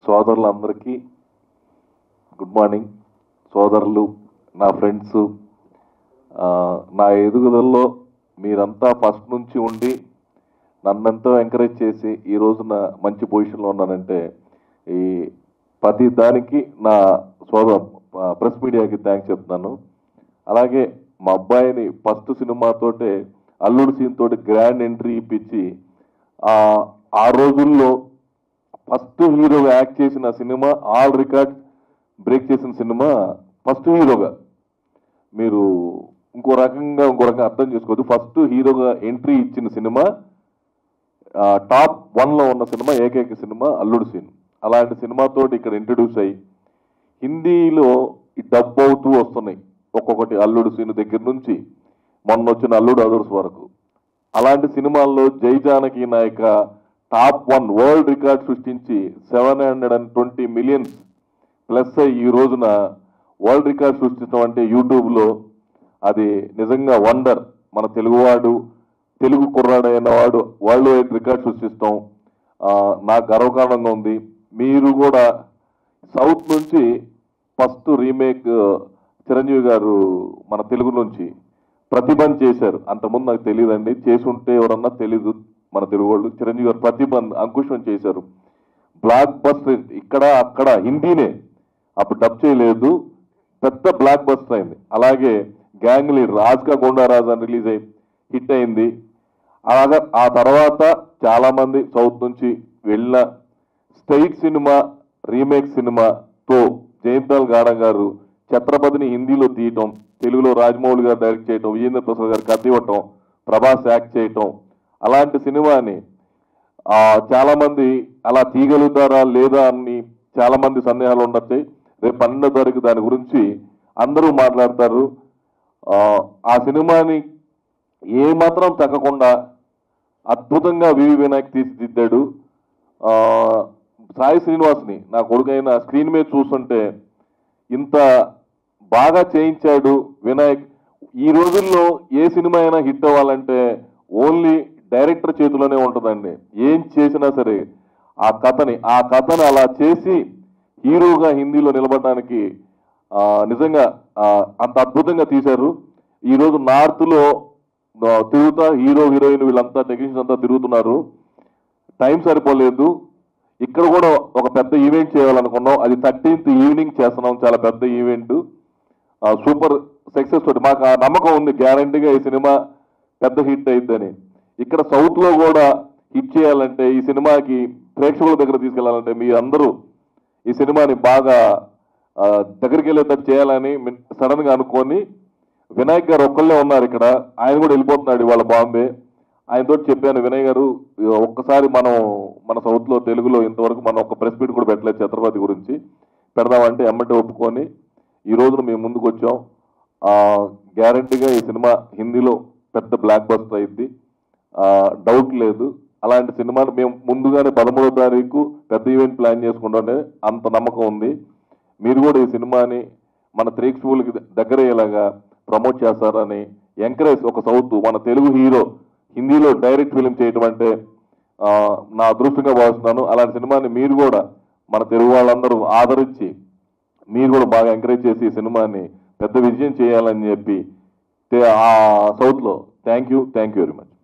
సోదరులందరికీ good morning సోదరులు నా ఫ్రెండ్స్ నా ఎదుగుదలలో మీరంతా ఫస్ట్ నుంచి ఉండి నన్నెంతో ఎంకరేజ్ చేసి ఈ రోజున మంచి పొజిషన్లో ఉన్నానంటే ఈ ప్రతి దానికి నా సోదర ప్రెస్ మీడియాకి థ్యాంక్స్ చెప్తున్నాను అలాగే మా అబ్బాయిని ఫస్ట్ సినిమాతోటే అల్లుడు సీన్ తోటి గ్రాండ్ ఎంట్రీ ఇప్పించి ఆ ఆ రోజుల్లో ఫస్ట్ హీరోగా యాక్ట్ చేసిన సినిమా ఆల్ రికార్డ్ బ్రేక్ చేసిన సినిమా ఫస్ట్ హీరోగా మీరు ఇంకో రకంగా ఇంకో రకంగా అర్థం చేసుకోవద్దు ఫస్ట్ హీరోగా ఎంట్రీ ఇచ్చిన సినిమా ఆ, టాప్ వన్లో ఉన్న సినిమా ఏకైక సినిమా అల్లుడు సీన్ అలాంటి సినిమాతోటి ఇక్కడ ఇంట్రడ్యూస్ అయ్యి హిందీలో ఈ డబ్ అవుతూ వస్తున్నాయి ఒక్కొక్కటి అల్లుడు సీన్ దగ్గర నుంచి మొన్న వచ్చిన అల్లుడు అదర్స్ వరకు అలాంటి సినిమాల్లో Jai Janaki Nayaka top one world record సృష్టించి seven hundred and twenty millions plus అయ్యి ఈ రోజున వరల్డ్ రికార్డ్ సృష్టించడం అంటే యూట్యూబ్లో అది నిజంగా వండర్ మన తెలుగువాడు తెలుగు కుర్రాడు అయిన వాడు వరల్డ్ వైడ్ రికార్డ్ సృష్టిస్తాం ఆ, నాకు గర్వకారణంగా ఉంది మీరు కూడా సౌత్ నుంచి ఫస్ట్ రీమేక్ చిరంజీవి గారు మన తెలుగు నుంచి ప్రతిభను చేశారు అంతకుముందు నాకు తెలియదండి చేసి ఉంటే ఎవరన్నా తెలీదు మన తెలుగు వాళ్ళు చిరంజీవి గారు ప్రతిభను అంకుశం చేశారు బ్లాక్ బస్టర్ ఇక్కడ అక్కడ హిందీనే అప్పుడు డబ్ చేయలేదు పెద్ద బ్లాక్ బస్టర్ అయింది అలాగే గ్యాంగ్ లీడర్ రాజ్కా గోండారాజ్ అని రిలీజ్ అయి హిట్ అయింది అలాగా ఆ తర్వాత చాలా మంది సౌత్ నుంచి వెళ్ళిన స్టైట్ సినిమా రీమేక్ సినిమాతో జయంతాల్ గాడ గారు ఛత్రపతిని హిందీలో తీయటం తెలుగులో రాజమౌళి గారు డైరెక్ట్ చేయటం విజేంద్ర ప్రసాద్ గారు కథ ఇవ్వటం ప్రభాస్ యాక్ట్ చేయటం అలాంటి సినిమాని ఆ, చాలా మంది అలా తీయగలుగుతారా లేదా అని చాలా మంది సందేహాలు ఉండొచ్చాయి రేపు పన్నెండో తారీఖు దాని గురించి అందరూ మాట్లాడతారు ఆ, ఆ సినిమాని ఏ మాత్రం తగ్గకుండా అద్భుతంగా వివి వినాయక్ తీర్చిదిద్దాడు ఆ, సాయి శ్రీనివాస్ని నా కొడుకైన స్క్రీన్ మీద చూస్తుంటే ఇంత బాగా చేయించాడు వినాయక్ ఈ రోజుల్లో ఏ సినిమా అయినా హిట్ అవ్వాలంటే ఓన్లీ డైరెక్టర్ చేతిలోనే ఉంటుందండి ఏం చేసినా సరే ఆ కథని ఆ కథని అలా చేసి హీరోగా హిందీలో నిలబడడానికి ఆ, నిజంగా ఆ, అంత అద్భుతంగా తీశారు ఈరోజు నార్త్లో ఆ, తిరుగుతా హీరో హీరోయిన్ వీళ్ళంతా టెక్నీషియన్స్ అంతా తిరుగుతున్నారు టైం సరిపోలేదు ఇక్కడ కూడా ఒక పెద్ద ఈవెంట్ చేయాలనుకున్నాం అది థర్టీన్త్ ఈవినింగ్ చేస్తున్నాం చాలా పెద్ద ఈవెంట్ సూపర్ సక్సెస్ తోటి మాకు ఆ నమ్మకం ఉంది గ్యారంటీగా ఈ సినిమా పెద్ద హిట్ అయిద్దని ఇక్కడ సౌత్ లో కూడా హిట్ చేయాలంటే ఈ సినిమాకి ప్రేక్షకుల దగ్గర తీసుకెళ్లాలంటే మీ అందరూ ఈ సినిమాని బాగా ఆ, దగ్గరికి వెళ్ళేటట్టు చేయాలని సడన్ గా అనుకొని వినాయక్ గారు ఒక్కళ్ళే ఉన్నారు ఇక్కడ ఆయన కూడా వెళ్ళిపోతున్నాడు ఇవాళ బాంబే ఆయనతో చెప్పాను వినయ్ గారు ఒక్కసారి మనం మన సౌత్ లో తెలుగులో ఇంతవరకు మనం ఒక ప్రెస్ మీట్ కూడా పెట్టలేదు ఛత్రపతి గురించి పెడదామంటే ఎమ్మటి ఒప్పుకొని ఈ రోజున మేము ముందుకు వచ్చాం గ్యారంటీగా ఈ సినిమా హిందీలో పెద్ద బ్లాక్ బస్టర్ అయింది డౌట్ లేదు అలాంటి సినిమాలు మేము ముందుగానే పదమూడో తారీఖు పెద్ద ఈవెంట్ ప్లాన్ చేసుకుంటుంటే అంత నమ్మకం ఉంది మీరు కూడా ఈ సినిమాని మన ప్రేక్షకులకి దగ్గర అయ్యేలాగా ప్రమోట్ చేస్తారని ఎంకరేజ్ ఒక సౌత్ మన తెలుగు హీరో హిందీలో డైరెక్ట్ ఫిలిం చేయటం అంటే ఆ, నా అదృష్టంగా భావిస్తున్నాను అలాంటి సినిమాని మీరు కూడా మన తెలుగు వాళ్ళందరూ ఆదరించి మీరు కూడా బాగా ఎంకరేజ్ చేసి ఈ సినిమాని పెద్ద విజయం చేయాలని చెప్పి తే- ఆ సౌత్లో thank you thank you very much